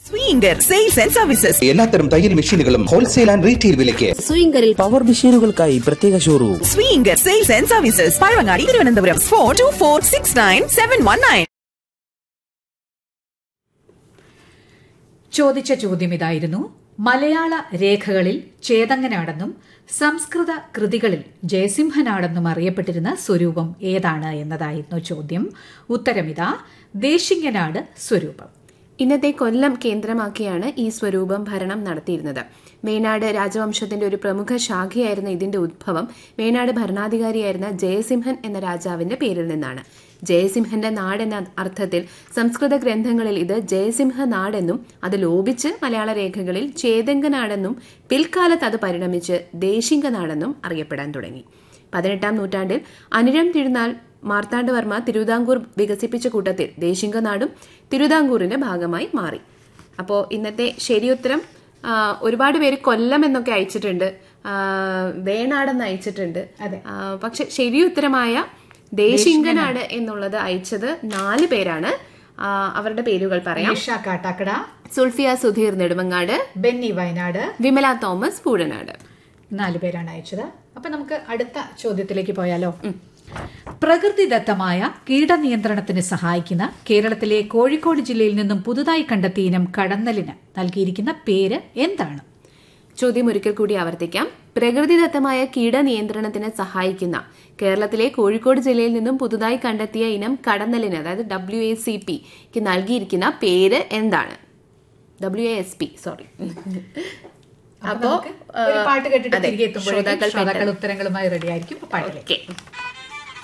സ്വീങ്കർ sales and services എല്ലാത്തരം തയ്യൽ മെഷീനുകളും ഹോൾസെയിൽ ആൻഡ് റീറ്റെയിൽ വിലയ്ക്ക് സ്വിംഗറിൽ പവർ മെഷീനുകൾക്കായി പ്രത്യേക showroom Swinger sales and services Pazhavangadi Thiruvananthapuram four two four six nine seven one nine ചോദിച്ച ചോദ്യം ഇതായിരുന്നു മലയാള രേഖകളിൽ ചേതങ്ങനാടെന്നും സംസ്കൃത കൃതികളിൽ ജയസിംഹനാടെന്നും അറിയപ്പെട്ടിരുന്ന സ്വരൂപം ഏതാണ് എന്നതായിരുന്നു ചോദ്യം ഉത്തരമിതാ ദേശിംഗനാട് സ്വരൂപം ഇന്നത്തെ കൊല്ലം കേന്ദ്രമാക്കിയാണ് ഈ സ്വരൂപം ഭരണം നടത്തിയിരുന്നത് വേണാട് രാജവംശത്തിന്റെ ഒരു പ്രമുഖ ശാഖയായിരുന്ന ഇതിന്റെ ഉദ്ഭവം വേണാട് ഭരണാധികാരിയായിരുന്ന ജയസിംഹൻ എന്ന രാജാവിന്റെ പേരിൽ നിന്നാണ് ജയസിംഹന്റെ നാട് എന്ന അർത്ഥത്തിൽ സംസ്കൃത ഗ്രന്ഥങ്ങളിൽ ഇത് ജയസിംഹ നാടെന്നും അത് ലോപിച്ച് മലയാള രേഖകളിൽ ചേതങ്കനാടെന്നും പിൽക്കാലത്ത് അത് പരിണമിച്ച് ദേശിംഗനാടെന്നും അറിയപ്പെടാൻ തുടങ്ങി പതിനെട്ടാം നൂറ്റാണ്ടിൽ അനിഴം തിരുനാൾ മാർത്താണ്ഡവർമ്മ തിരുവിതാംകൂർ വികസിപ്പിച്ച കൂട്ടത്തിൽ ദേശിംഗനാടും തിരുവിതാംകൂറിന്റെ ഭാഗമായി മാറി അപ്പോൾ ഇന്നത്തെ ശരിയുത്തരം ആ, ഒരുപാട് പേര് കൊല്ലം എന്നൊക്കെ അയച്ചിട്ടുണ്ട് ആ, വേണാടെന്ന് അയച്ചിട്ടുണ്ട് ആ, പക്ഷെ ശരിയുത്തരമായ ദേശിംഗനാട് എന്നുള്ളത് അയച്ചത് നാല് പേരാണ് ആ, അവരുടെ പേരുകൾ പറയാം നിഷ കാട്ടാക്കട സുൽഫിയ സുധീർ നെടുമങ്ങാട് ബെന്നി വയനാട് വിമല തോമസ് പൂഴനാട് നാല് പേരാണ് അയച്ചത് അപ്പൊ നമുക്ക് അടുത്ത ചോദ്യത്തിലേക്ക് പോയാലോ പ്രകൃതിദത്തമായ കീടനിയന്ത്രണത്തിന് സഹായിക്കുന്ന കേരളത്തിലെ കോഴിക്കോട് ജില്ലയിൽ നിന്നും പുതുതായി കണ്ടെത്തിയ ഇനം കടന്നലിന് നൽകിയിരിക്കുന്ന പേര് എന്താണ് ചോദ്യം ഒരിക്കൽ കൂടി ആവർത്തിക്കാം പ്രകൃതിദത്തമായ കീടനിയന്ത്രണത്തിന് സഹായിക്കുന്ന കേരളത്തിലെ കോഴിക്കോട് ജില്ലയിൽ നിന്നും പുതുതായി കണ്ടെത്തിയ ഇനം കടന്നലിന് അതായത് ഡബ്ല്യു എ സി പിക്ക് നൽകിയിരിക്കുന്ന പേര് എന്താണ് W A S P sorry അപ്പോ ഒരു പാട്ട് കേട്ടിട്ട് അതെ, തിരികെ എത്തുമ്പോഴേക്കും ശ്രോതാക്കൾ ശ്രോതാക്കൾ ഉത്തരങ്ങളുമായി റെഡി ആയിരിക്കും പാട്ടിലേക്ക് ഓക്കെ